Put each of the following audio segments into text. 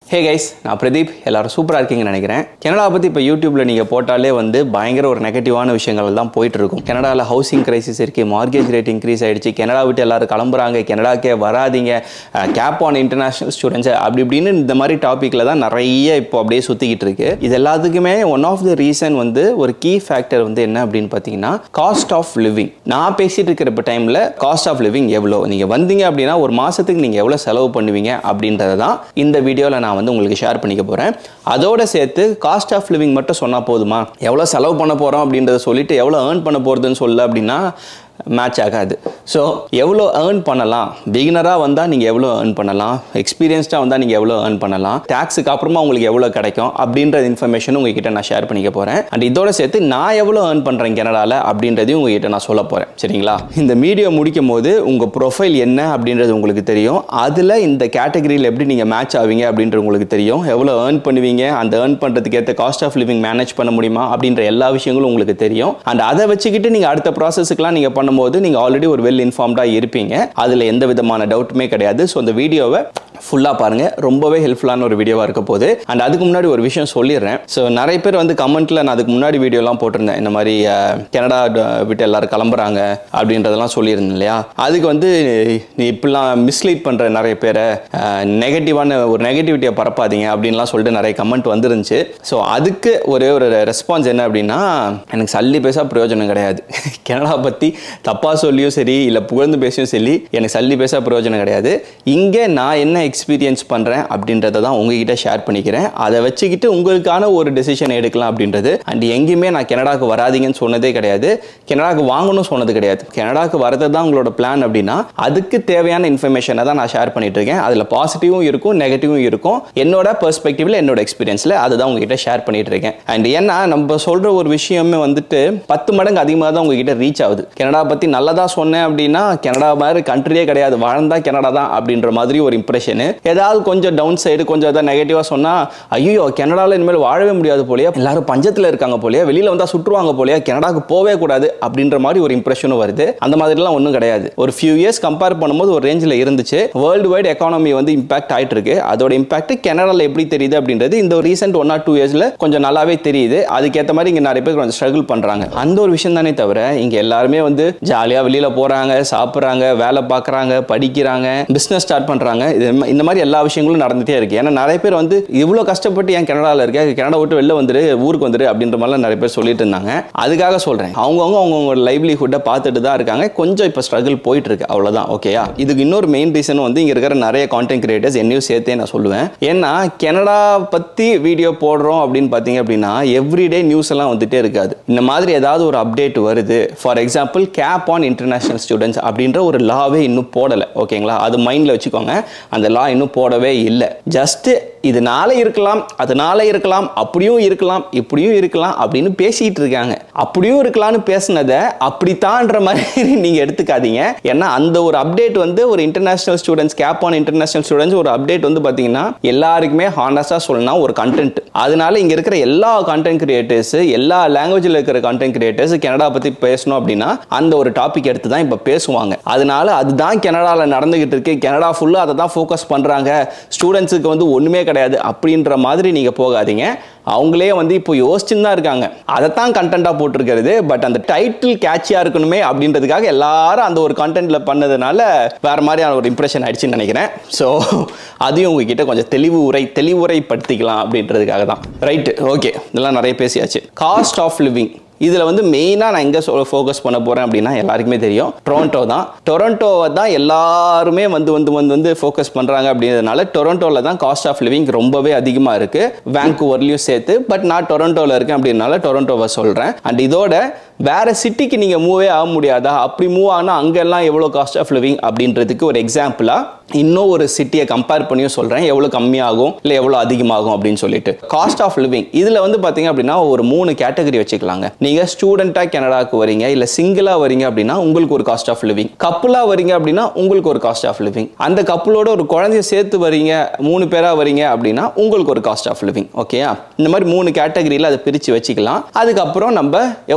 hey guys நான் பிரதீப் எல்லாரும் சூப்பராக இருக்கீங்கன்னு நினைக்கிறேன் கனடா பற்றி இப்போ யூடியூப்ல நீங்கள் போட்டாலே வந்து பயங்கர ஒரு நெகட்டிவான விஷயங்கள் தான் போயிட்டு இருக்கும் கனடாவில் ஹவுசிங் கிரைசிஸ் இருக்கு மார்கேஜ் ரேட் இன்க்ரீஸ் ஆயிடுச்சு கனடா விட்டு எல்லாரும் கிளம்புறாங்க கனடாக்கே வராதீங்க கேப் ஆன் இன்டர்நேஷனல் ஸ்டூடெண்ட்ஸ் அப்படி இப்படின்னு இந்த மாதிரி டாப்பிக்கில் தான் நிறைய இப்போ அப்படியே சுற்றிக்கிட்டு இருக்கு இது எல்லாத்துக்குமே ஒன் ஆஃப் த ரீசன் வந்து ஒரு கீ ஃபேக்டர் வந்து என்ன அப்படின்னு பார்த்தீங்கன்னா காஸ்ட் ஆஃப் லிவிங் நான் பேசிட்டு இருக்கிற இப்போ டைமில் காஸ்ட் ஆஃப் லிவிங் எவ்வளோ நீங்கள் வந்தீங்க அப்படின்னா ஒரு மாதத்துக்கு நீங்கள் எவ்வளோ செலவு பண்ணுவீங்க அப்படின்றத தான் இந்த வீடியோவில் நான் வந்து உங்களுக்கு ஷேர் பண்ணிக்க போகிறேன் அதோட சேர்த்து காஸ்ட் ஆஃப் லிவிங் மட்டும் சொன்னால் போதுமா எவ்வளோ செலவு பண்ண போகிறோம் அப்படின்றத சொல்லிட்டு எவ்வளோ ஏர்ன் பண்ண போகிறதுன்னு சொல்ல அப்படின்னா மேட்ச் ஆகாது ஸோ எவ்வளோ ஏர்ன் பண்ணலாம் பிகினராக வந்தால் நீங்கள் எவ்வளோ ஏர்ன் பண்ணலாம் எக்ஸ்பீரியன்ஸ்டாக வந்தால் நீங்கள் எவ்வளோ ஏர்ன் பண்ணலாம் டேக்ஸுக்கு அப்புறமா உங்களுக்கு எவ்வளோ கிடைக்கும் அப்படின்ற இன்ஃபர்மேஷன் உங்ககிட்ட நான் ஷேர் பண்ணிக்க போகிறேன் அண்ட் இதோட சேர்த்து நான் எவ்வளோ ஏர்ன் பண்ணுறேன் கனடாவில் அப்படின்றதையும் உங்ககிட்ட நான் சொல்ல போகிறேன் சரிங்களா இந்த வீடியோ முடிக்கும் போது உங்கள் ப்ரொஃபைல் என்ன அப்படின்றது உங்களுக்கு தெரியும் அதில் இந்த கேட்டகரியில் எப்படி நீங்கள் மேட்ச் ஆவீங்க அப்படின்றது உங்களுக்கு தெரியும் எவ்வளோ ஏர்ன் பண்ணுவீங்க அந்த ஏர்ன் பண்ணுறதுக்கு ஏற்ற காஸ்ட் ஆஃப் லிவிங் மேனேஜ் பண்ண முடியுமா அப்படின்ற எல்லா விஷயங்களும் உங்களுக்கு தெரியும் அண்ட் அதை வச்சுக்கிட்டு நீங்கள் அடுத்த ப்ராசஸுக்குலாம் நீங்கள் பண்ணும்போது நீங்கள் ஆல்ரெடி ஒரு வெல் இன்ஃபார்ம்டாக இருப்பீங்க அதில் எந்த விதமான டவுட்டுமே கிடையாது ஸோ அந்த வீடியோவை ஃபுல்லாக பாருங்கள் ரொம்பவே ஹெல்ப்ஃபுல்லான ஒரு வீடியோவாக இருக்க போகுது அண்ட் அதுக்கு முன்னாடி ஒரு விஷயம் சொல்லிடுறேன் ஸோ நிறைய பேர் வந்து கமெண்ட்டில் நான் அதுக்கு முன்னாடி வீடியோலாம் போட்டிருந்தேன் இந்த மாதிரி அஹ், கனடா ட- விட்டு எல்லாரும் கிளம்புறாங்க அப்படின்றதெல்லாம் சொல்லியிருந்தேன் இல்லையா அதுக்கு வந்து நீ இப்படிலாம் மிஸ்லீட் பண்ணுற நிறைய பேரை நெகட்டிவான ஒரு நெகட்டிவிட்டியை பரப்பாதீங்க அப்படின்லாம் சொல்லிட்டு நிறைய கமெண்ட் வந்துருந்துச்சு ஸோ அதுக்கு ஒரே ஒரு ரெஸ்பான்ஸ் என்ன அப்படின்னா எனக்கு சல்லி பேச பிரயோஜனம் கிடையாது கனடா பற்றி தப்பாக சொல்லியும் சரி இல்லை புகழ்ந்து பேசியும் சரி எனக்கு சல்லி பேச பிரயோஜனம் கிடையாது இங்கே நான் என்ன எக்ஸ்பீரியன்ஸ் பண்ணுறேன் அப்படின்றத தான் உங்ககிட்ட ஷேர் பண்ணிக்கிறேன் அதை வச்சுக்கிட்டு உங்களுக்கான ஒரு டெசிஷன் எடுக்கலாம் அப்படின்றது அண்ட் எங்கேயுமே நான் கனடாக்கு வராதீங்கன்னு சொன்னதே கிடையாது கனடாக்கு வாங்கணும் சொன்னது கிடையாது கனடாக்கு வரது தான் உங்களோட பிளான் அப்படின்னா அதுக்கு தேவையான இன்ஃபர்மேஷனை தான் நான் ஷேர் பண்ணிட்டு இருக்கேன் அதில் பாசிட்டிவும் இருக்கும் நெகட்டிவும் இருக்கும் என்னோட பெர்ஸ்பெக்டிவ்ல என்னோட எக்ஸ்பீரியன்ஸில் அதுதான் உங்ககிட்ட ஷேர் பண்ணிட்டு இருக்கேன் அண்ட் ஏன்னா நம்ம சொல்ற ஒரு விஷயமே வந்துட்டு பத்து மடங்கு அதிகமாக தான் உங்ககிட்ட ரீச் ஆகுது கனடா பற்றி நல்லதா சொன்னேன் அப்படின்னா கனடா மாதிரி கண்ட்ரியே கிடையாது வாழ்ந்தா கனடா தான் அப்படின்ற மாதிரி ஒரு இம்ப்ரெஷனு ஏதாவது கொஞ்சம் டவுன் சைடு கொஞ்சம் ஏதாவது நெகட்டிவாக சொன்னால் ஐயோ கனடாவில் இனிமேல் வாழவே முடியாது போலயே எல்லாரும் பஞ்சத்தில் இருக்காங்க போலயே வெளியில் வந்தால் சுற்றுவாங்க போலயே கனடாக்கு போவே கூடாது அப்படின்ற மாதிரி ஒரு இம்ப்ரெஷனும் வருது அந்த மாதிரிலாம் ஒன்றும் கிடையாது ஒரு ஃபியூ இயர்ஸ் கம்பேர் பண்ணும்போது ஒரு ரேஞ்சில் இருந்துச்சு வேர்ல்டு வைட் எக்கானமி வந்து இம்பாக்ட் ஆயிட்டு இருக்கு அதோட இம்பாக்ட் கனடாவில் எப்படி தெரியுது அப்படின்றது இந்த ஒரு ரீசெண்ட் ஒன் ஆர் டூ இயர்ஸில் கொஞ்சம் நல்லாவே தெரியுது அதுக்கேற்ற மாதிரி இங்கே நிறைய பேர் கொஞ்சம் ஸ்ட்ரகிள் பண்ணுறாங்க அந்த ஒரு விஷயம் தானே தவிர இங்கே எல்லாருமே வந்து ஜாலியாக வெளியில் போகிறாங்க சாப்பிட்றாங்க வேலை பார்க்குறாங்க படிக்கிறாங்க பிஸ்னஸ் ஸ்டார்ட் பண்ணுறாங்க இது ம- இந்த மாதிரி எல்லா விஷயங்களும் நடந்துகிட்டே இருக்கு ஏன்னா நிறைய பேர் வந்து இவ்வளோ கஷ்டப்பட்டு ஏன் கனடாவில் இருக்க கனடா விட்டு வெளில வந்துரு ஊருக்கு வந்துரு அப்படின்ற மாதிரிலாம் நிறைய பேர் சொல்லிட்டு இருந்தாங்க அதுக்காக சொல்கிறேன் அவங்கவுங்க அவங்கவுங்க லைவ்லிஹுட்டை பார்த்துட்டு தான் இருக்காங்க கொஞ்சம் இப்போ ஸ்ட்ரகிள் போயிட்டு இருக்கு அவ்வளோதான் ஓகேயா இதுக்கு இன்னொரு மெயின் ரீசன் வந்து இங்கே இருக்கிற நிறைய கான்டென்ட் கிரியேட்டர்ஸ் என்னையும் சேர்த்தே நான் சொல்லுவேன் ஏன்னா கனடா பற்றி வீடியோ போடுறோம் அப்படின்னு பார்த்தீங்க அப்படின்னா எவ்ரிடே நியூஸ் எல்லாம் வந்துட்டே இருக்காது இந்த மாதிரி ஏதாவது ஒரு அப்டேட் வருது for example cap on international students அப்படின்ற ஒரு லாவே இன்னும் போடலை ஓகேங்களா அது மைண்டில் வச்சுக்கோங்க அந்த லா இன்னும் போடவே இல்லை ஜஸ்ட் இதனால இருக்கலாம் அதனால இருக்கலாம் அப்படியும் இருக்கலாம் இப்படியும் இருக்கலாம் அப்படின்னு பேசிட்டு இருக்காங்க அப்படியும் இருக்கலாம்னு பேசுனதை அப்படித்தான்ற மாதிரி நீங்க எடுத்துக்காதீங்க ஏன்னா அந்த ஒரு அப்டேட் வந்து ஒரு international students cap on international students ஒரு அப்டேட் வந்து பாத்தீங்கன்னா எல்லாருக்குமே ஹானஸ்டா சொல்லணும் ஒரு கண்டென்ட் அதனால இங்க இருக்கிற எல்லா கண்டென்ட் கிரியேட்டர்ஸ் எல்லா லாங்குவேஜில் இருக்கிற கண்டென்ட் கிரியேட்டர்ஸ் கனடா பத்தி பேசணும் அப்படின்னா அந்த ஒரு டாபிக் எடுத்து தான் இப்போ பேசுவாங்க அதனால அதுதான் கனடாவில் நடந்துகிட்டு இருக்கு கனடா ஃபுல்லாக அதை தான் ஃபோக்கஸ் பண்றாங்க ஸ்டூடெண்ட்ஸுக்கு வந்து ஒண்ணுமே கிடையாது அப்படின்ற மாதிரி நீங்க போகாதீங்க அவங்களே வந்து இப்போ யோசிச்சுன்னு தான் இருக்காங்க அதை தான் கண்டென்ட்டாக போட்டிருக்கிறது பட் அந்த டைட்டில் கேட்சியாக இருக்கணுமே அப்படின்றதுக்காக எல்லாரும் அந்த ஒரு கண்டென்ட்டில் பண்ணதுனால வேற மாதிரியான ஒரு இம்ப்ரெஷன் ஆயிடுச்சுன்னு நினைக்கிறேன் ஸோ அதையும் உங்ககிட்ட கொஞ்சம் தெளிவு உரை தெளிவுரைப்படுத்திக்கலாம் அப்படின்றதுக்காக தான் ரைட்டு ஓகே இதெல்லாம் நிறைய பேசியாச்சு காஸ்ட் ஆஃப் லிவிங் இதில் வந்து மெயினாக நான் எங்கே சொல்ல ஃபோக்கஸ் பண்ண போகிறேன் அப்படின்னா எல்லாருக்குமே தெரியும் டொரண்டோ தான் டொரண்டோவை தான் எல்லாருமே வந்து வந்து வந்து வந்து ஃபோக்கஸ் பண்ணுறாங்க அப்படின்றதுனால டொரண்டோவில் தான் காஸ்ட் ஆஃப் லிவிங் ரொம்பவே அதிகமாக இருக்குது வேங்கூவர்லையும் சேர்த்து பட் நான் டொரண்டோவில் இருக்கேன் அப்படின்னால டொரண்டோவை சொல்கிறேன் அண்ட் இதோட வேற சிட்டிக்கு நீங்கள் மூவே ஆக முடியாதா அப்படி மூவ் ஆனால் அங்கெல்லாம் எவ்வளோ காஸ்ட் ஆஃப் லிவிங் அப்படின்றதுக்கு ஒரு எக்ஸாம்பிளாக இன்னும் ஒரு சிட்டியை கம்பேர் பண்ணியும் சொல்கிறேன் எவ்வளோ கம்மியாகும் இல்லை எவ்வளோ அதிகமாகும் அப்படின்னு சொல்லிட்டு காஸ்ட் ஆஃப் லிவிங் இதில் வந்து பார்த்தீங்க அப்படின்னா ஒரு மூணு கேட்டகரி வச்சுக்கலாங்க நீங்கள் ஸ்டூடெண்ட்டாக கனடாக்கு வரீங்க இல்லை சிங்கிளாக வரீங்க அப்படின்னா உங்களுக்கு ஒரு காஸ்ட் ஆஃப் லிவிங் கப்புளாக வரீங்க அப்படின்னா உங்களுக்கு ஒரு காஸ்ட் ஆஃப் லிவிங் அந்த கப்புளோட ஒரு குழந்தைய சேர்த்து வரீங்க மூணு பேராக வரீங்க அப்படின்னா உங்களுக்கு ஒரு காஸ்ட் ஆஃப் லிவிங் ஓகேயா இந்த மாதிரி மூணு கேட்டகரியில் அதை பிரித்து வச்சுக்கலாம் அதுக்கப்புறம் நம்ம எவ்வளோ ஏர்ன்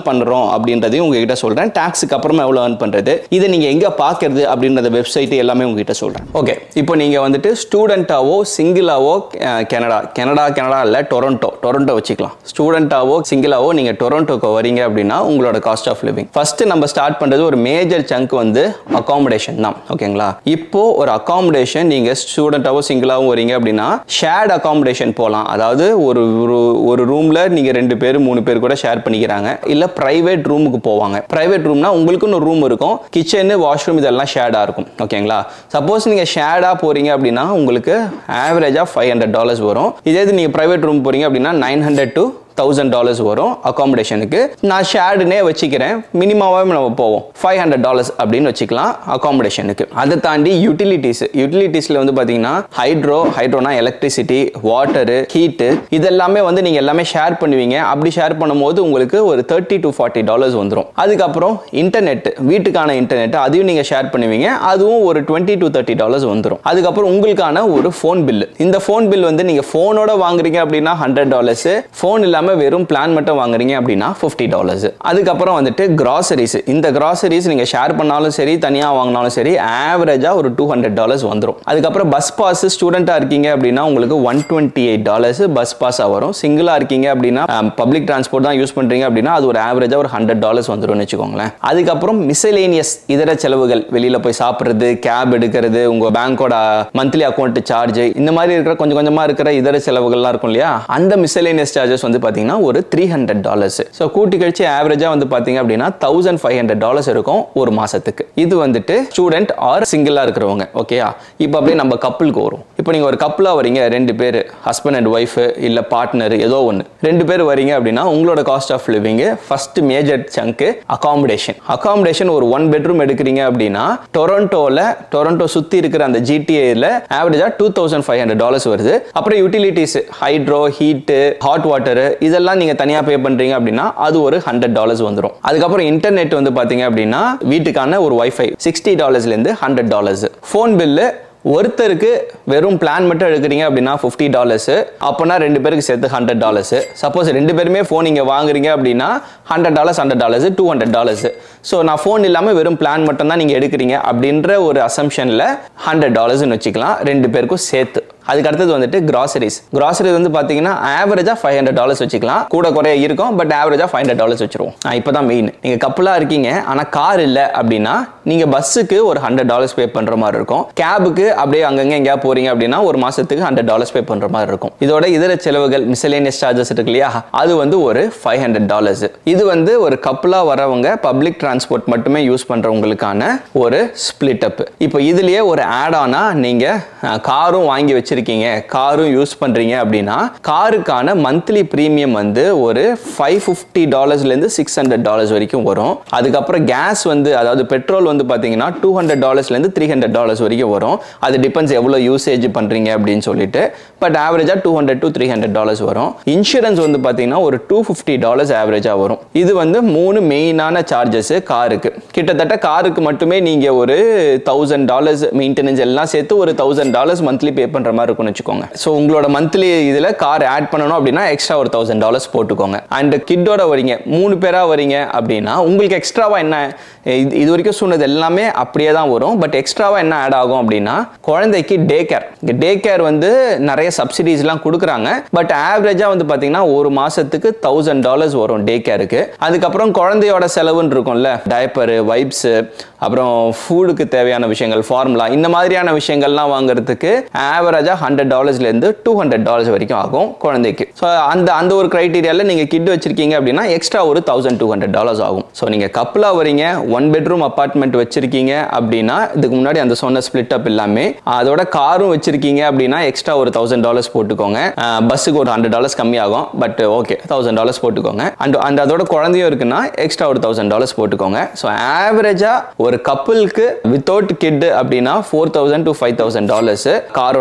பண்ணுறோம் அப்படின்றதையும் உங்ககிட்ட சொல்கிறேன் டேக்ஸுக்கு அப்புறமா எவ்வளோ ஏர்ன் பண்ணுறது இதை நீங்கள் எங்கே பார்க்கறது அப்படின்றத வெப்சைட் எல்லாமே உங்ககிட்ட சொல்கிறேன் ஓகே இப்போ நீங்கள் வந்துட்டு ஸ்டூடெண்ட்டாவோ சிங்கிளாவோ கனடா கனடா கனடா இல்லை டொரண்டோ டொரண்டோ வச்சுக்கலாம் ஸ்டூடெண்ட்டாவோ சிங்கிளாவோ நீங்கள் டொரண்டோக்கு வரீங்க அப்படின்னா உங்களோட காஸ்ட் ஆஃப் லிவிங் ஃபர்ஸ்ட் நம்ம ஸ்டார்ட் பண்ணுறது ஒரு மேஜர் சங்க் வந்து அகாமடேஷன் தான் ஓகேங்களா இப்போ ஒரு அகாமடேஷன் நீங்கள் ஸ்டூடெண்ட்டாவோ சிங்கிளாகவும் வரீங்க அப்படின்னா ஷேர்ட் அகாமடேஷன் போகலாம் அதாவது ஒரு ஒரு ஒரு ரூமில் நீங்கள் ரெண்டு பேர் மூணு பேர் கூட ஷேர் பண்ணிக்கிறாங்க இல்லை ப்ரைவேட் ரூமுக்கு போவாங்க ப்ரைவேட் ரூம்னா உங்களுக்குன்னு ஒரு ரூம் இருக்கும் கிச்சனு வாஷ்ரூம் இதெல்லாம் ஷேர்டாக இருக்கும் ஓகேங்களா சப்போஸ் நீங்கள் ஷேர்டாக போகிறீங்க அப்படின்னா உங்களுக்கு ஆவரேஜாக ஃபைவ் ஹண்ட்ரட் டாலர்ஸ் வரும் இதே இது நீங்கள் ப்ரைவேட் ரூம் போகிறீங்க அப்படின்னா nine hundred to thousand dollars வரும் அகாமடேஷனுக்கு நான் ஷேர்டுனே வச்சுக்கிறேன் மினிமமாகவே நம்ம போவோம் ஃபைவ் ஹண்ட்ரட் டாலர்ஸ் அப்படின்னு வச்சுக்கலாம் அகாமடேஷனுக்கு அதை தாண்டி யூட்டிலிட்டிஸ் யூட்டிலிட்டிஸில் வந்து பார்த்தீங்கன்னா ஹைட்ரோ ஹைட்ரோனா எலக்ட்ரிசிட்டி வாட்டரு ஹீட்டு இதெல்லாமே வந்து நீங்கள் எல்லாமே ஷேர் பண்ணுவீங்க அப்படி ஷேர் பண்ணும்போது உங்களுக்கு ஒரு தேர்ட்டி டு ஃபார்ட்டி டாலர்ஸ் வந்துடும் அதுக்கப்புறம் இன்டர்நெட் வீட்டுக்கான இன்டர்நெட் அதையும் நீங்கள் ஷேர் பண்ணுவீங்க அதுவும் ஒரு டுவெண்ட்டி டு தேர்ட்டி டாலர்ஸ் வந்துடும் அதுக்கப்புறம் உங்களுக்கான ஒரு ஃபோன் பில் இந்த ஃபோன் பில் வந்து நீங்கள் ஃபோனோட வாங்குறீங்க அப்படின்னா ஹண்ட்ரட் டாலர்ஸ் ஃபோன் இல்லாமல் வெறும் பிளான் மட்டும் வாங்குறீங்க அப்படின்னா ஃபிஃப்டி டாலர்ஸ் அதுக்கப்புறம் வந்துட்டு கிராசரிஸ் இந்த கிராசரிஸ் நீங்கள் ஷேர் பண்ணாலும் சரி தனியாக வாங்கினாலும் சரி ஆவரேஜாக ஒரு டூ ஹண்ட்ரட் டாலர்ஸ் வந்துடும் அதுக்கப்புறம் பஸ் பாஸ் ஸ்டூடெண்ட்டாக இருக்கீங்க அப்படின்னா உங்களுக்கு one twenty eight dollars bus பாஸாக வரும் சிங்கிளாக இருக்கீங்க அப்படின்னா பப்ளிக் டிரான்ஸ்போர்ட் தான் யூஸ் பண்ணுறீங்க அப்படின்னா அது ஒரு ஆவரேஜாக ஒரு ஹண்ட்ரட் டாலர்ஸ் வந்துடும் வச்சுக்கோங்களேன் அதுக்கப்புறம் மிசலேனியஸ் இதர செலவுகள் வெளியில் போய் சாப்பிட்றது கேப் எடுக்கிறது உங்கள் பேங்க்கோட மந்த்லி அக்கௌண்ட் சார்ஜ் இந்த மாதிரி இருக்கிற கொஞ்சம் கொஞ்சமாக இருக்கிற இதர செலவுகள்லாம் இருக்கும் இல்லையா அந்த மிசலேனியஸ் சார்ஜஸ் வந்து பார்த்தீங்கன்னா ஒரு த்ரீ ஹண்ட்ரட் டாலர்ஸ் ஸோ கூட்டி கழிச்சு ஆவரேஜாக வந்து பார்த்தீங்க அப்படின்னா தௌசண்ட் ஃபைவ் ஹண்ட்ரட் டாலர்ஸ் இருக்கும் ஒரு மாசத்துக்கு இது வந்துட்டு ஸ்டூடெண்ட் ஆர் சிங்கிளாக இருக்கிறவங்க ஓகேயா இப்போ அப்படியே நம்ம கப்பலுக்கு வரும் இப்போ நீங்கள் ஒரு கப்பலாக வரீங்க ரெண்டு பேர் ஹஸ்பண்ட் அண்ட் ஒய்ஃப் இல்லை பார்ட்னர் ஏதோ ஒன்று ரெண்டு பேர் வரீங்க அப்படின்னா உங்களோட cost of living first major சங்க்கு அகாமடேஷன் அகாமடேஷன் ஒரு ஒன் பெட்ரூம் எடுக்கிறீங்க அப்படின்னா டொரண்டோவில் டொரண்டோ சுற்றி இருக்கிற அந்த ஜிடிஏல ஆவரேஜாக two thousand five hundred dollars வருது அப்புறம் utilities hydro heat hot water இதெல்லாம் நீங்கள் தனியாக பே பண்ணுறீங்க அப்படின்னா அது ஒரு ஹண்ட்ரட் டாலர்ஸ் வந்துடும் அதுக்கப்புறம் இன்டர்நெட் வந்து பார்த்தீங்க அப்படின்னா வீட்டுக்கான ஒரு ஒய்ஃபை சிக்ஸ்டி டாலர்ஸ்லேருந்து ஹண்ட்ரட் டாலர்ஸ் ஃபோன் பில்லு ஒருத்தருக்கு வெறும் பிளான் மட்டும் எடுக்கிறீங்க அப்படின்னா ஃபிஃப்டி டாலர்ஸ் அப்போனா ரெண்டு பேருக்கு சேர்த்து ஹண்ட்ரட் டாலர்ஸ் சப்போஸ் ரெண்டு பேருமே ஃபோன் நீங்கள் வாங்குறீங்க அப்படின்னா hundred dollars hundred dollars two hundred dollars so நான் ஃபோன் இல்லாமல் வெறும் பிளான் மட்டும் தான் நீங்கள் எடுக்கிறீங்க அப்படின்ற ஒரு அசம்ஷனில் ஹண்ட்ரட் டாலர்ஸ்னு வச்சுக்கலாம் ரெண்டு பேருக்கும் சேர்த்து அதுக்கு அடுத்தது வந்துட்டு கிராசரிஸ் கிராசரிஸ் வந்து பார்த்தீங்கன்னா ஆவரேஜாக ஃபைவ் ஹண்ட்ரட் டாலர்ஸ் வச்சுக்கலாம் கூட குறைய இருக்கும் பட் ஆவரேஜாக ஃபைவ் ஹண்ட்ரட் டாலர்ஸ் வச்சிருவோம் இப்போ தான் மெயின் நீங்கள் கப்பலாக இருக்கீங்க ஆனால் கார் இல்லை அப்படின்னா நீங்கள் பஸ்ஸுக்கு ஒரு ஹண்ட்ரட் டாலர்ஸ் பே பண்ணுற மாதிரி இருக்கும் கேபுக்கு அப்படியே அங்கங்கே எங்கேயா போறீங்க அப்படின்னா ஒரு மாசத்துக்கு ஹண்ட்ரட் டாலர்ஸ் பே பண்ணுற மாதிரி இருக்கும் இதோட இதர செலவுகள் மிசலேனியஸ் சார்ஜஸ் இருக்கு இல்லையா அது வந்து ஒரு ஃபைவ் ஹண்ட்ரட் டாலர்ஸ் இது வந்து ஒரு கப்பலாக வரவங்க பப்ளிக் டிரான்ஸ்போர்ட் மட்டுமே யூஸ் பண்ணுறவங்களுக்கான ஒரு ஸ்பிளிட் அப் இப்போ இதுலயே ஒரு ஆட் ஆனா நீங்கள் காரும் வாங்கி வச்சிருக்கீங்க காரும் யூஸ் பண்ணுறீங்க அப்படின்னா காருக்கான மந்த்லி ப்ரீமியம் வந்து ஒரு ஃபைவ் ஃபிஃப்டி டாலர்ஸ்லேருந்து சிக்ஸ் ஹண்ட்ரட் டாலர்ஸ் வரைக்கும் வரும் அதுக்கப்புறம் கேஸ் வந்து அதாவது பெட்ரோல் வந்து பார்த்தீங்கன்னா டூ ஹண்ட்ரட் டாலர்ஸ்லேருந்து த்ரீ ஹண்ட்ரட் டாலர்ஸ் வரைக்கும் வரும் அது டிபெண்ட்ஸ் எவ்வளோ யூசேஜ் பண்ணுறீங்க அப்படின்னு சொல்லிட்டு பட் ஆவரேஜாக two hundred to three hundred dollars வரும் இன்சூரன்ஸ் வந்து பார்த்தீங்கன்னா ஒரு டூ ஃபிஃப்டி டாலர்ஸ் ஆவரேஜாக வரும் இது வந்து மூணு மெயினான சார்ஜஸ் காருக்கு கிட்டத்தட்ட காருக்கு மட்டுமே நீங்கள் ஒரு தௌசண்ட் டாலர்ஸ் மெயின்டெனன்ஸ் எல்லாம் சேர்த்து ஒரு தௌசண்ட் டாலர்ஸ் மந்த்லி பே பண்ணுற மாதிரி இருக்கும்னு வச்சுக்கோங்க ஸோ உங்களோட மந்த்லி இதில் கார் ஆட் பண்ணணும் அப்படின்னா எக்ஸ்ட்ரா ஒரு தௌசண்ட் டாலர்ஸ் போட்டுக்கோங்க அண்ட் கிட்டோட வரீங்க மூணு பேராக வரீங்க அப்படின்னா உங்களுக்கு எக்ஸ்ட்ராவாக என்ன இது இது வரைக்கும் சொன்னது எல்லாமே அப்படியே தான் வரும் பட் எக்ஸ்ட்ராவாக என்ன ஆட் ஆகும் அப்படின்னா குழந்தைக்கு டே கேர் டே கேர் வந்து நிறைய சப்சிடிஸ்லாம் கொடுக்குறாங்க பட் ஆவரேஜாக வந்து பார்த்தீங்கன்னா ஒரு மாதத்துக்கு தௌசண்ட் டாலர்ஸ் வரும் டே கேருக்கு அதுக்கப்புறம் குழந்தையோட செலவுன்னு இருக்கும்ல டயப்பரு வைப்ஸு அப்புறம் ஃபுட்டுக்கு தேவையான விஷயங்கள் ஃபார்முலா இந்த மாதிரியான விஷயங்கள்லாம் வாங்குறதுக்கு ஆவரேஜாக ஹண்ட்ரட் டாலர்ஸ்லேருந்து டூ ஹண்ட்ரட் டாலர்ஸ் வரைக்கும் ஆகும் குழந்தைக்கு ஸோ அந்த அந்த ஒரு க்ரைட்டீரியாவில் நீங்கள் கிட் வச்சிருக்கீங்க அப்படின்னா எக்ஸ்ட்ரா ஒரு தௌசண்ட் டூ ஹண்ட்ரட் டாலர்ஸ் ஆகும் ஸோ நீங்கள் கப்பலாக வரீங்க ஒன் பெட்ரூம் அப்பார்ட்மெண்ட் வச்சிருக்கீங்க அப்படின்னா இதுக்கு முன்னாடி அந்த சொன்ன ஸ்பிளிட் அப் எல்லாமே அதோட காரும் வச்சிருக்கீங்க அப்படின்னா எக்ஸ்ட்ரா ஒரு தௌசண்ட் டாலர்ஸ் போட்டுக்கோங்க பஸ்ஸுக்கு ஒரு ஹண்ட்ரட் டாலர்ஸ் கம்மியாகும் பட் ஓகே தௌசண்ட் டாலர்ஸ் போட்டுக்கோங்க அண்ட் அந்த அதோட குழந்தையும் இருக்குன்னா எக்ஸ்ட்ரா ஒரு தௌசண்ட் டாலர்ஸ் போட்டுக்கோங்க ஸோ ஆவரேஜாக ஒரு கப்பலுக்கு வித்தவுட் கிட் அப்படின்னா four thousand to five thousand dollars காரோட சேர்த்து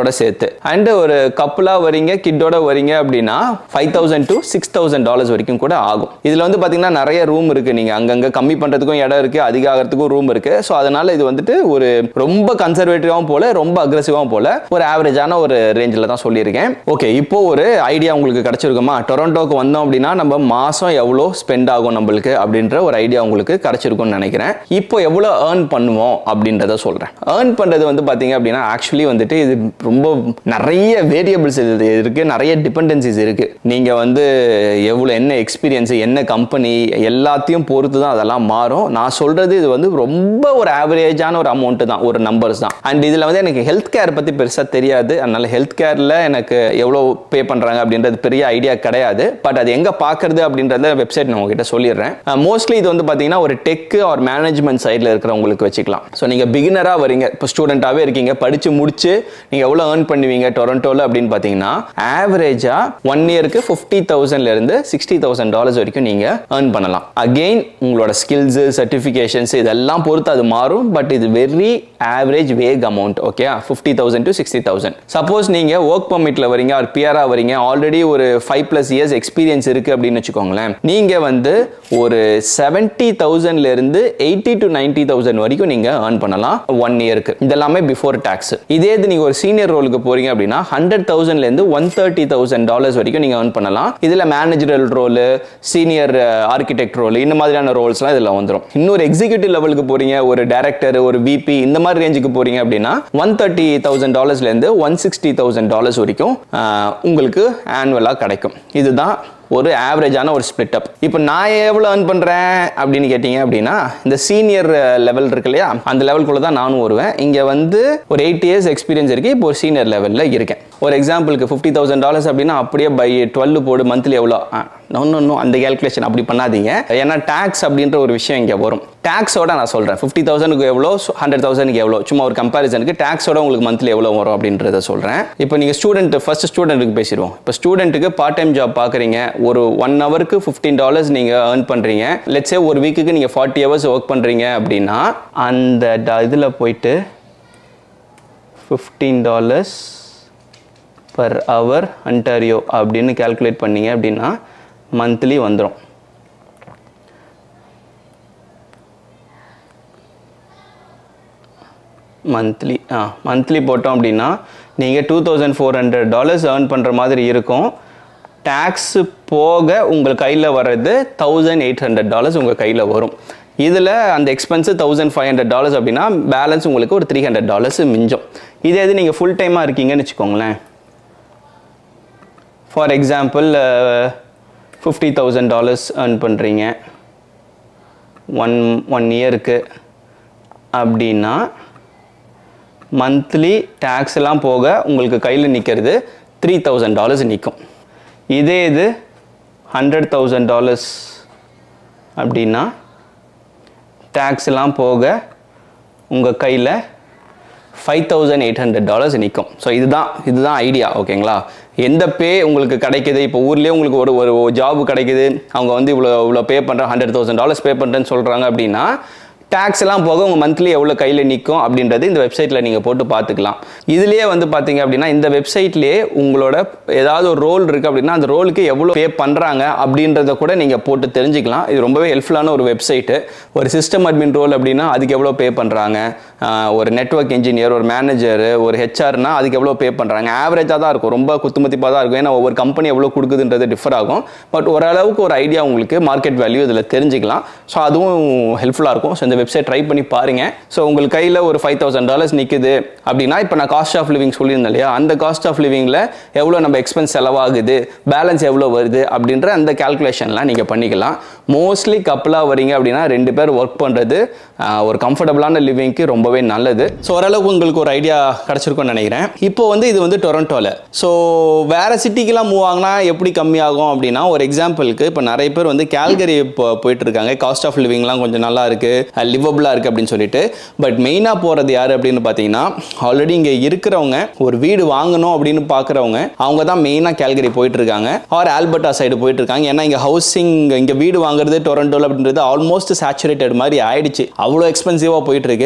மந்த் அண்ட் ஒரு கப்புலாக வரீங்க கிட்டோட வரீங்க அப்படின்னா five thousand to six thousand dollars வரைக்கும் கூட ஆகும் இதில் வந்து பார்த்தீங்கன்னா நிறைய ரூம் இருக்குது நீங்கள் அங்கங்கே கம்மி பண்ணுறதுக்கும் இடம் இருக்குது அதிக ஆகிறதுக்கும் ரூம் இருக்குது ஸோ அதனால் இது வந்துட்டு ஒரு ரொம்ப கன்சர்வேட்டிவாகவும் போல ரொம்ப அக்ரெசிவாகவும் போல ஒரு ஆவரேஜான ஒரு ரேஞ்சில் தான் சொல்லியிருக்கேன் ஓகே இப்போ ஒரு ஐடியா உங்களுக்கு கிடச்சிருக்குமா டொரண்டோக்கு வந்தோம் அப்படின்னா நம்ம மாதம் எவ்வளோ ஸ்பெண்ட் ஆகும் நம்மளுக்கு அப்படின்ற ஒரு ஐடியா உங்களுக்கு கிடச்சிருக்கும்னு நினைக்கிறேன் இப்போ எவ்வளோ ஏர்ன் பண்ணுவோம் அப்படின்றத சொல்கிறேன் ஏர்ன் பண்ணுறது வந்து பார்த்தீங்க அப்படின்னா ஆக்சுவலி வந்துட்டு இது ரொம்ப நிறைய வேரியபிள்ஸ் இது இருக்குது நிறைய டிபெண்டன்சிஸ் இருக்குது நீங்கள் வந்து எவ்வளோ என்ன எக்ஸ்பீரியன்ஸ் என்ன கம்பெனி எல்லாத்தையும் பொறுத்து தான் அதெல்லாம் மாறும் நான் சொல்கிறது இது வந்து ரொம்ப ஒரு ஆவரேஜான ஒரு அமௌண்ட்டு தான் ஒரு நம்பர்ஸ் தான் அண்ட் இதில் வந்து எனக்கு ஹெல்த் கேர் பற்றி பெருசாக தெரியாது அதனால ஹெல்த் கேரில் எனக்கு எவ்வளோ பே பண்ணுறாங்க அப்படின்றது பெரிய ஐடியா கிடையாது பட் அது எங்கே பார்க்குறது அப்படின்றத வெப்சைட் நான் உங்ககிட்ட சொல்லிடுறேன் மோஸ்ட்லி இது வந்து பார்த்தீங்கன்னா ஒரு டெக் ஆர் மேனேஜ்மெண்ட் சைடில் இருக்கிறவங்களுக்கு வச்சுக்கலாம் ஸோ நீங்கள் பிகினராக வரீங்க இப்போ ஸ்டூடெண்ட்டாகவே இருக்கீங்க படித்து முடிச்சு நீங்கள் எவ்வளோ ஏர்ன் பண்ணுவீங்க டொரண்டோவில் அப்படின்னு பார்த்தீங்கன்னா ஆவரேஜாக ஒன் இயருக்கு ஃபிஃப்டி தௌசண்ட்லேருந்து சிக்ஸ்டி தௌசண்ட் டாலர்ஸ் வரைக்கும் நீங்கள் ஏர்ன் பண்ணலாம் அகெயின் உங்களோட ஸ்கில்ஸு சர்டிஃபிகேஷன்ஸ் இதெல்லாம் பொறுத்து அது மாறும் பட் இது very average wage amount okay fifty thousand to sixty thousand suppose நீங்கள் ஒர்க் பர்மிட்டில் வரீங்க ஒரு பிஆராக வரீங்க ஆல்ரெடி ஒரு ஃபைவ் ப்ளஸ் இயர்ஸ் எக்ஸ்பீரியன்ஸ் இருக்குது அப்படின்னு வச்சுக்கோங்களேன் நீங்கள் வந்து ஒரு செவன்ட்டி தௌசண்ட்லேருந்து எயிட்டி டு நைன்ட்டி தௌசண்ட் வரைக்கும் நீங்கள் ஏர்ன் பண்ணலாம் ஒன் இயருக்கு இதெல்லாமே பிஃபோர் டேக்ஸ் இதே இது நீங்கள் ஒரு சீனியர் ரோலுக்கு போறீங்க அப்படின்னா ஹண்ட்ரட் தௌசண்ட்லேருந்து ஒன் தேர்ட்டி தௌசண்ட் டாலர்ஸ் வரைக்கும் நீங்கள் ஏர்ன் பண்ணலாம் இதில் managerial role senior architect role இந்த மாதிரியான ரோல்ஸ்லாம் இதில் வந்துடும் இன்னொரு எக்ஸிக்யூட்டிவ் லெவலுக்கு போறீங்க ஒரு டேரக்டர் ஒரு விபி இந்த மாதிரி ரேஞ்சுக்கு போறீங்க அப்படின்னா ஒன் தேர்ட்டி தௌசண்ட் டாலர்ஸ்லேருந்து ஒன் சிக்ஸ்டி தௌசண்ட் டாலர்ஸ் வரைக்கும் ஆஹ், உங்களுக்கு ஆனுவலாக கிடைக்கும் இதுதான் ஒரு ஆவரேஜான ஒரு ஸ்பிளிட் அப் இப்போ நான் எவ்வளோ ஏர்ன் பண்ணுறேன் அப்படின்னு கேட்டிங்க அப்படின்னா இந்த சீனியர் லெவல் இருக்கு இல்லையா அந்த லெவலுக்குள்ள தான் நானும் வருவேன் இங்கே வந்து ஒரு எயிட் இயர்ஸ் எக்ஸ்பீரியன்ஸ் இருக்கு இப்போ ஒரு சீனியர் லெவலில் இருக்கேன் ஒரு எக்ஸாம்பிளுக்கு ஃபிஃப்டி தௌசண்ட் டாலர்ஸ் அப்படின்னா அப்படியே பை டுவெல் போடு மந்த்லி எவ்வளோ இன்னும் இன்னும் அந்த கேல்குலேஷன் அப்படி பண்ணாதீங்க ஏன்னா டேக்ஸ் அப்படின்ற ஒரு விஷயம் இங்கே வரும் டேக்ஸோட நான் சொல்கிறேன் ஃபிஃப்டி தௌசண்ட்க்கு எவ்வளோ ஹண்ட்ரட் தௌசண்ட்க்கு எவ்வளோ சும்மா ஒரு கம்பேரிசனுக்கு டேக்ஸோட உங்களுக்கு மந்த்லி எவ்வளோ வரும் அப்படின்றத சொல்கிறேன் இப்போ நீங்கள் ஸ்டூடெண்ட் ஃபர்ஸ்ட் ஸ்டூடெண்ட்டுக்கு பேசிடுவோம் இப்போ ஸ்டூடெண்ட்டுக்கு பார்ட் டைம் ஜாப் பார்க்குறீங்க ஒரு ஒன் ஹவருக்கு ஃபிஃப்டீன் டாலர்ஸ் நீங்கள் ஏர்ன் பண்ணுறீங்க லெட்ஸே ஒரு வீக்குக்கு நீங்கள் ஃபார்ட்டி ஹவர்ஸ் ஒர்க் பண்ணுறீங்க அப்படின்னா அந்த இதில் போயிட்டு fifteen dollars per hour Ontario அப்படின்னு கால்குலேட் பண்ணீங்க அப்படின்னா மந்த்லி வந்துடும் மந்த்லி ஆ மந்த்லி போட்டோம் அப்படின்னா நீங்கள் two thousand four hundred dollars earn பண்ணுற மாதிரி இருக்கும் டேக்ஸு போக உங்கள் கையில் வர்றது தௌசண்ட் எயிட் ஹண்ட்ரட் டாலர்ஸ் உங்கள் கையில் வரும் இதில் அந்த expense thousand five hundred dollars அப்படின்னா பேலன்ஸ் உங்களுக்கு ஒரு த்ரீ ஹண்ட்ரட் டாலர்ஸ் மிஞ்சும் இதே இது நீங்கள் ஃபுல் டைமாக இருக்கீங்கன்னு வச்சுக்கோங்களேன் for example fifty thousand dollars earn பண்ணுறீங்க ஒன் ஒன் இயருக்கு அப்படின்னா மந்த்லி டேக்ஸ் எல்லாம் போக உங்களுக்கு கையில் நிற்கிறது த்ரீ தௌசண்ட் டாலர்ஸ் நிற்கும் இதே இது ஹண்ட்ரட் தௌசண்ட் டாலர்ஸ் அப்படின்னா டேக்ஸ் எல்லாம் போக உங்கள் கையில் five thousand eight hundred dollars நிற்கும் ஸோ இதுதான் இதுதான் ஐடியா ஓகேங்களா எந்த பே உங்களுக்கு கிடைக்குது இப்போ ஊர்லேயே உங்களுக்கு ஒரு ஒரு ஜாப் கிடைக்குது அவங்க வந்து இவ்வளோ இவ்வளோ பே பண்ணுறேன் ஹண்ட்ரட் தௌசண்ட் டாலர்ஸ் பே பண்ணுறேன்னு சொல்கிறாங்க அப்படின்னா டேக்ஸ் எல்லாம் போக உங்கள் மந்த்லி எவ்வளோ கையில் நிற்கும் அப்படின்றது இந்த வெப்சைட்டில் நீங்கள் போட்டு பார்த்துக்கலாம் இதுலேயே வந்து பார்த்தீங்க அப்படின்னா இந்த வெப்சைட்லேயே உங்களோட ஏதாவது ஒரு ரோல் இருக்குது அப்படின்னா அந்த ரோலுக்கு எவ்வளோ பே பண்ணுறாங்க அப்படின்றத கூட நீங்கள் போட்டு தெரிஞ்சுக்கலாம் இது ரொம்பவே ஹெல்ப்ஃபுல்லான ஒரு வெப்சைட்டு ஒரு சிஸ்டம் அட்மின் ரோல் அப்படின்னா அதுக்கு எவ்வளோ பே பண்ணுறாங்க ஒரு நெட்வொர்க் இன்ஜினியர் ஒரு மேனேஜர் ஒரு ஹெச்ஆர்னா அதுக்கு எவ்வளோ பே பண்ணுறாங்க ஆவரேஜாக தான் இருக்கும் ரொம்ப குத்துமதிப்பாக தான் இருக்கும் ஏன்னா ஒவ்வொரு கம்பெனி எவ்வளோ கொடுக்குதுன்றது டிஃபர் ஆகும் பட் ஓரளவுக்கு ஒரு ஐடியா உங்களுக்கு மார்க்கெட் வேல்யூ இதில் தெரிஞ்சுக்கலாம் ஸோ அதுவும் ஹெல்ப்ஃபுல்லாக இருக்கும் ஸோ இந்த வெப்சைட் ட்ரை பண்ணி பாருங்க ஸோ உங்களுக்கு கையில் ஒரு ஃபைவ் தௌசண்ட் டாலர்ஸ் நிற்குது அப்படின்னா இப்போ நான் காஸ்ட் ஆஃப் லிவிங் சொல்லியிருந்தேன் இல்லையா அந்த காஸ்ட் ஆஃப் லிவிங்கில் எவ்வளோ நம்ம எக்ஸ்பென்ஸ் செலவாகுது பேலன்ஸ் எவ்வளோ வருது அப்படின்ற அந்த கால்குலேஷன்லாம் நீங்கள் பண்ணிக்கலாம் மோஸ்ட்லி கப்பலாக வரீங்க அப்படின்னா ரெண்டு பேர் ஒர்க் பண்ணுறது ஒரு கம்ஃபர்டபுளான லிவிங்க்கு ரொம்பவே நல்லது ஸோ ஓரளவுக்கு உங்களுக்கு ஒரு ஐடியா கிடச்சிருக்கும்னு நினைக்கிறேன் இப்போ வந்து இது வந்து டொரண்டோவில் ஸோ வேறு சிட்டிக்கெலாம் மூவ் ஆகினா எப்படி கம்மியாகும் அப்படின்னா ஒரு எக்ஸாம்பிளுக்கு இப்போ நிறைய பேர் வந்து கேல்கரி இப்போ போயிட்டு இருக்காங்க காஸ்ட் ஆஃப் லிவிங்லாம் கொஞ்சம் நல்லா இருக்குது லிவபிளாக இருக்குது அப்படின்னு சொல்லிட்டு பட் மெயினாக போகிறது யார் அப்படின்னு பார்த்தீங்கன்னா ஆல்ரெடி இங்கே இருக்கிறவங்க ஒரு வீடு வாங்கணும் அப்படின்னு பார்க்குறவங்க அவங்க தான் மெயினாக கேல்கரி போயிட்டு இருக்காங்க ஆர் ஆல்பர்டா சைடு போயிட்டு இருக்காங்க ஏன்னா இங்கே ஹவுசிங் இங்கே வீடு வாங்குறது டொரண்டோவில் அப்படின்றது ஆல்மோஸ்ட் சேச்சுரேட்டட் மாதிரி ஆயிடுச்சு அவ்வளோ எக்ஸ்பென்சிவாக போயிட்டு இருக்கு அதனால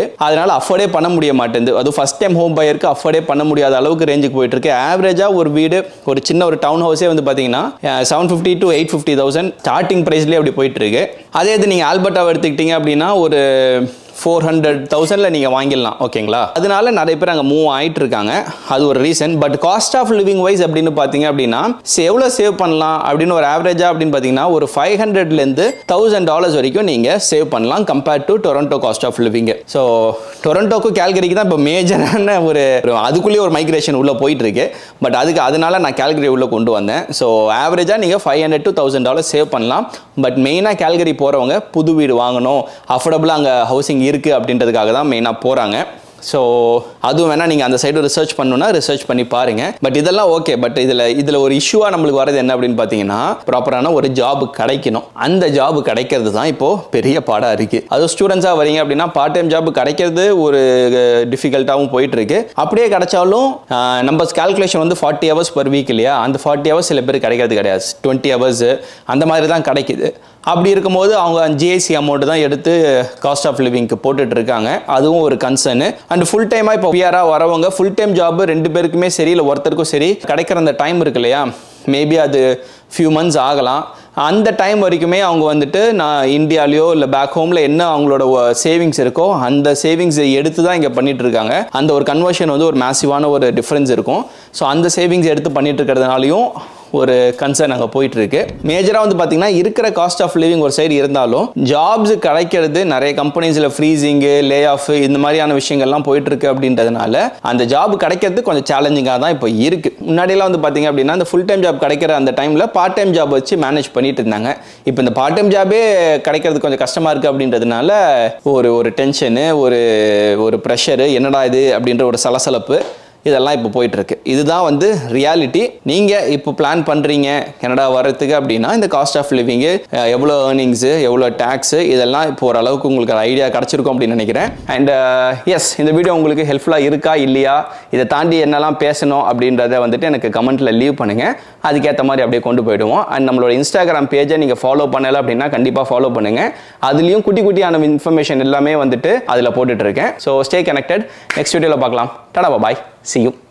அவங்களால அஃபோர்டே பண்ண முடிய மாட்டேங்குது அது ஃபஸ்ட் டைம் ஹோம் பையருக்கு அஃபோர்டே பண்ண முடியாத அளவுக்கு ரேஞ்சுக்கு போயிட்டு இருக்கு ஆவரேஜாக ஒரு வீடு ஒரு சின்ன ஒரு டவுன் ஹவுஸே வந்து பார்த்தீங்கன்னா seven fifty to eight fifty thousand starting ப்ரைஸ்லேயே அப்படி போயிட்டு இருக்கு அதே இது நீங்கள் ஆல்பர்ட்டாவை எடுத்துக்கிட்டீங்க அப்படின்னா ஒரு ஃபோர் ஹண்ட்ரட் தௌசண்டில் நீங்கள் வாங்கிடலாம் ஓகேங்களா அதனால நிறைய பேர் அங்கே மூவ் ஆகிட்டு இருக்காங்க அது ஒரு reason but cost of living wise அப்படின்னு பார்த்தீங்க அப்படின்னா எவ்வளோ சேவ் பண்ணலாம் அப்படின்னு ஒரு ஆவரேஜாக அப்படின்னு பார்த்தீங்கன்னா ஒரு ஃபைவ் ஹண்ட்ரட்லேருந்து தௌசண்ட் டாலர்ஸ் வரைக்கும் நீங்கள் சேவ் பண்ணலாம் compared to Toronto cost of living so டொரண்டோக்கு கேல்கரிக்கு தான் இப்போ மேஜரான ஒரு ஒரு அதுக்குள்ளேயே ஒரு மைக்ரேஷன் உள்ளே போயிட்டு இருக்கு பட் அதுக்கு அதனால நான் கேல்கரி உள்ளே கொண்டு வந்தேன் ஸோ ஆவரேஜாக நீங்கள் five hundred to thousand dollar save பண்ணலாம் பட் மெயினாக கேல்கரி போகிறவங்க புது வீடு வாங்கணும் அஃபோர்டபுளாக அங்கே ஹவுசிங் இருக்குது அப்படின்றதுக்காக தான் மெயினாக போகிறாங்க ஸோ அதுவும் வேணால் நீங்கள் அந்த சைடு ரிசர்ச் பண்ணணும்னா ரிசர்ச் பண்ணி பாருங்கள் பட் இதெல்லாம் ஓகே பட் இதில் இதில் ஒரு இஷ்யூவாக நம்மளுக்கு வரது என்ன அப்படின்னு பார்த்தீங்கன்னா ப்ராப்பரான ஒரு ஜாப் கிடைக்கணும் அந்த ஜாப் கிடைக்கிறது தான் இப்போது பெரிய பாடாக இருக்குது அதுவும் ஸ்டூடெண்ட்ஸாக வரீங்க அப்படின்னா பார்ட் டைம் ஜாப் கிடைக்கிறது ஒரு டிஃபிகல்ட்டாகவும் போயிட்டு இருக்கு அப்படியே கிடைச்சாலும் ஆஹ், நம்ம கால்குலேஷன் வந்து ஃபார்ட்டி ஹவர்ஸ் பர் வீக் இல்லையா அந்த ஃபார்ட்டி ஹவர்ஸ் சில பேர் கிடைக்கிறது கிடையாது டுவெண்ட்டி ஹவர்ஸ் அந்த மாதிரி தான் கிடைக்குது அப்படி இருக்கும்போது அவங்க ஜிஎஸ்சி அமௌண்ட் தான் எடுத்து காஸ்ட் ஆஃப் லிவிங்க்கு போட்டுட்டு இருக்காங்க அதுவும் ஒரு கன்சர்னு அண்ட் ஃபுல் டைமாக இப்போ பிஆராக வரவங்க ஃபுல் டைம் ஜாப் ரெண்டு பேருக்குமே சரி இல்லை ஒருத்தருக்கும் சரி கிடைக்கிற அந்த டைம் இருக்கு இல்லையா மேபி அது ஃபியூ மந்த்ஸ் ஆகலாம் அந்த டைம் வரைக்குமே அவங்க வந்துட்டு நான் இந்தியாலேயோ இல்லை பேக் ஹோமில் என்ன அவங்களோட சேவிங்ஸ் இருக்கோ அந்த சேவிங்ஸ் எடுத்து தான் இங்கே பண்ணிட்டு இருக்காங்க அந்த ஒரு கன்வர்ஷன் வந்து ஒரு மேசிவான ஒரு டிஃப்ரென்ஸ் இருக்கும் ஸோ அந்த சேவிங்ஸ் எடுத்து பண்ணிட்டு இருக்கிறதுனாலையும் ஒரு கன்சர்ன் அங்கே போயிட்டு இருக்கு மேஜராக வந்து பார்த்தீங்கன்னா இருக்கிற காஸ்ட் ஆஃப் லிவிங் ஒரு சைடு இருந்தாலும் ஜாப்ஸ் கிடைக்கிறது நிறைய கம்பெனிஸில் ஃப்ரீசிங்கு லே ஆஃப் இந்த மாதிரியான விஷயங்கள்லாம் போயிட்டு இருக்கு அப்படின்றதுனால அந்த ஜாப் கிடைக்கிறது கொஞ்சம் சேலஞ்சிங்காக தான் இப்போ இருக்கு முன்னாடியெல்லாம் வந்து பார்த்தீங்க அப்படின்னா அந்த ஃபுல் டைம் ஜாப் கிடைக்கிற அந்த டைமில் பார்ட் டைம் ஜாப் வச்சு மேனேஜ் பண்ணிட்டு இருந்தாங்க இப்போ இந்த பார்ட் டைம் ஜாபே கிடைக்கிறது கொஞ்சம் கஷ்டமாக இருக்குது அப்படின்றதுனால ஒரு ஒரு டென்ஷனு ஒரு ஒரு ப்ரெஷரு என்னடா இது அப்படின்ற ஒரு சலசலப்பு இதெல்லாம் இப்போ போயிட்டு இருக்கு இதுதான் வந்து ரியாலிட்டி நீங்கள் இப்போ பிளான் பண்ணுறீங்க கனடா வர்றதுக்கு அப்படின்னா இந்த காஸ்ட் ஆஃப் லிவிங்கு எவ்வளோ ஏர்னிங்ஸு எவ்வளோ டேக்ஸு இதெல்லாம் இப்போ ஓரளவுக்கு உங்களுக்கு ஐடியா கிடச்சிருக்கும் அப்படின்னு நினைக்கிறேன் அண்ட் எஸ் இந்த வீடியோ உங்களுக்கு ஹெல்ப்ஃபுல்லாக இருக்கா இல்லையா இதை தாண்டி என்னெல்லாம் பேசணும் அப்படின்றத வந்துட்டு எனக்கு கமெண்ட்டில் லீவ் பண்ணுங்கள் அதுக்கேற்ற மாதிரி அப்படியே கொண்டு போயிடுவோம் அண்ட் நம்மளோட இன்ஸ்டாகிராம் பேஜை நீங்கள் ஃபாலோ பண்ணலை அப்படின்னா கண்டிப்பாக ஃபாலோ பண்ணுங்கள் அதுலேயும் குட்டி குட்டியான இன்ஃபர்மேஷன் எல்லாமே வந்துட்டு அதில் போட்டுட்டு இருக்கேன் ஸோ ஸ்டே கனெக்டட் நெக்ஸ்ட் வீடியோவில் பார்க்கலாம் டடா பாய் see you